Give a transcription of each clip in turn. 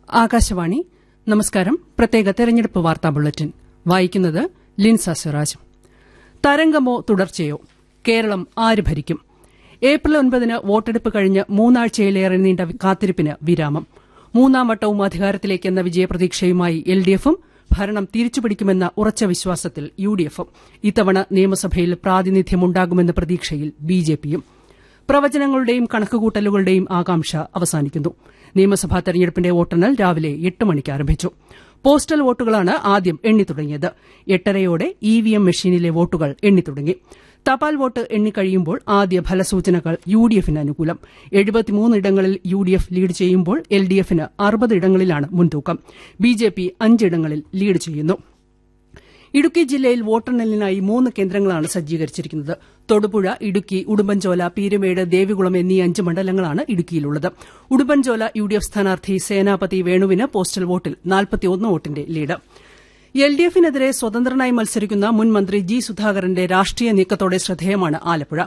ആകാശവാണി നമസ്കാരം പ്രത്യേക തെരഞ്ഞെടുപ്പ് വാർത്താ ബുള്ളറ്റിൻ വായിക്കുന്നത് ലിൻസ സിറാജ് തരംഗമോ തുടർച്ചയോ കേരളം ആര് ഭരിക്കും ഏപ്രിൽ ഒൻപതിന് വോട്ടെടുപ്പ് കഴിഞ്ഞ് മൂന്നാഴ്ചയിലേറെ നീണ്ട കാത്തിരിപ്പിന് വിരാമം മൂന്നാം വട്ടവും അധികാരത്തിലേക്കെന്ന വിജയപ്രതീക്ഷയുമായി എൽ ഡി എഫും ഭരണം തിരിച്ചുപിടിക്കുമെന്ന ഉറച്ച വിശ്വാസത്തിൽ യു ഡി എഫും ഇത്തവണ നിയമസഭയിൽ പ്രാതിനിധ്യമുണ്ടാകുമെന്ന പ്രതീക്ഷയിൽ ബി ജെ പിയും പ്രവചനങ്ങളുടെയും കണക്കുകൂട്ടലുകളുടെയും ആകാംക്ഷ അവസാനിക്കുന്നു നിയമസഭാ തെരഞ്ഞെടുപ്പിന്റെ വോട്ടെണ്ണൽ രാവിലെ എട്ട് മണിക്ക് ആരംഭിച്ചു പോസ്റ്റൽ വോട്ടുകളാണ് ആദ്യം എണ്ണിത്തുടങ്ങിയത് എട്ടരയോടെ ഇ വി എം മെഷീനിലെ വോട്ടുകൾ എണ്ണിത്തുടങ്ങി തപാൽ വോട്ട് എണ്ണിക്കഴിയുമ്പോൾ ആദ്യ ഫലസൂചനകൾ യു ഡി എഫിന് അനുകൂലം ഇടങ്ങളിൽ യു ഡി എഫ് ലീഡ് ചെയ്യുമ്പോൾ എൽ ഡി എഫിന് അറുപത് ഇടങ്ങളിലാണ് മുൻതൂക്കം ബി ജെ പി അഞ്ചിടങ്ങളിൽ ലീഡ് ചെയ്യുന്നു ഇടുക്കി ജില്ലയിൽ വോട്ടെണ്ണലിനായി മൂന്ന് കേന്ദ്രങ്ങളാണ് സജ്ജീകരിച്ചിരിക്കുന്നത് തൊടുപുഴ ഇടുക്കി ഉടുമ്പൻചോല പീരുമേട് ദേവികുളം എന്നീ അഞ്ച് മണ്ഡലങ്ങളാണ് ഇടുക്കിയിലുള്ളത് ഉടുമ്പൻചോല യു ഡി എഫ് സ്ഥാനാർത്ഥി സേനാപതി വേണുവിന് പോസ്റ്റൽ വോട്ടിൽ വോട്ടിന്റെ ലീഡ് എൽ ഡി എഫിനെതിരെ സ്വതന്ത്രനായി മത്സരിക്കുന്ന മുൻ മന്ത്രി ജി സുധാകരന്റെ രാഷ്ട്രീയ നീക്കത്തോടെ ശ്രദ്ധേയമാണ് ആലപ്പുഴ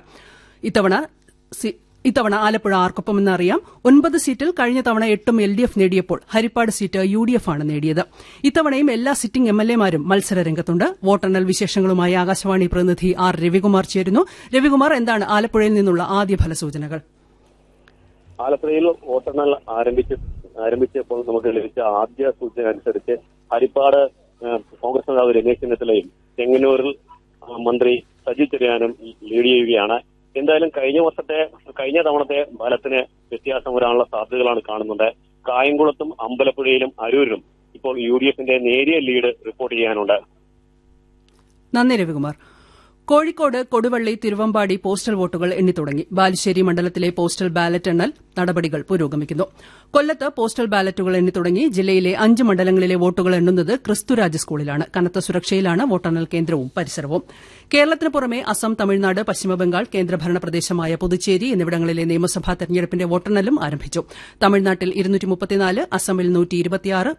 ഇത്തവണ ആലപ്പുഴ ആർക്കൊപ്പമെന്ന് അറിയാം ഒൻപത് സീറ്റിൽ കഴിഞ്ഞ തവണ എട്ടും എൽ ഡി എഫ് നേടിയപ്പോൾ Haripad seat U D F ആണ് നേടിയത് ഇത്തവണയും എല്ലാ സിറ്റിംഗ് എം എൽ എമാരും മത്സര രംഗത്തുണ്ട് വോട്ടെണ്ണൽ വിശേഷങ്ങളുമായി ആകാശവാണി പ്രതിനിധി ആർ രവികുമാർ ചേരുന്നു രവികുമാർ എന്താണ് ആലപ്പുഴയിൽ നിന്നുള്ള ആദ്യ ഫലസൂചനകൾ ആലപ്പുഴയിൽ വോട്ടെണ്ണൽ ആരംഭിച്ച് ആരംഭിച്ചപ്പോൾ നമുക്ക് ലഭിച്ച ആദ്യ സൂചന അനുസരിച്ച് ഹരിപ്പാട് കോൺഗ്രസ് നേതാവ് രമേശ് ചെന്നിത്തലയും ചെങ്ങന്നൂരിൽ മന്ത്രി സജി ചെറിയാനും ലീഡ് ചെയ്യുകയാണ് എന്തായാലും കഴിഞ്ഞ വർഷത്തെ കഴിഞ്ഞ തവണത്തെ ഫലത്തിന് വ്യത്യാസം വരാനുള്ള സാധ്യതകളാണ് കാണുന്നത് കായംകുളത്തും അമ്പലപ്പുഴയിലും അരൂരിലും ഇപ്പോൾ യു ഡി എഫിന്റെ നേരിയ ലീഡ് റിപ്പോർട്ട് ചെയ്യാനുണ്ട് നന്ദി രവികുമാർ കോഴിക്കോട് കൊടുവള്ളി തിരുവമ്പാടി പോസ്റ്റൽ വോട്ടുകൾ എണ്ണിത്തുടങ്ങി ബാലുശ്ശേരി മണ്ഡലത്തിലെ പോസ്റ്റൽ ബാലറ്റ് എണ്ണൽ നടപടികൾ പുരോഗമിക്കുന്നു കൊല്ലത്ത് പോസ്റ്റൽ ബാലറ്റുകൾ എണ്ണിത്തുടങ്ങി ജില്ലയിലെ അഞ്ച് മണ്ഡലങ്ങളിലെ വോട്ടുകൾ എണ്ണുന്നത് ക്രിസ്തുരാജ് സ്കൂളിലാണ് കനത്ത സുരക്ഷയിലാണ് വോട്ടെണ്ണൽ കേന്ദ്രവും പരിസരവും കേരളത്തിന് പുറമെ അസം തമിഴ്നാട് പശ്ചിമബംഗാൾ കേന്ദ്രഭരണ പ്രദേശമായ പുതുച്ചേരി എന്നിവിടങ്ങളിലെ നിയമസഭാ തെരഞ്ഞെടുപ്പിന്റെ വോട്ടെണ്ണലും ആരംഭിച്ചു തമിഴ്നാട്ടിൽ അസമിൽ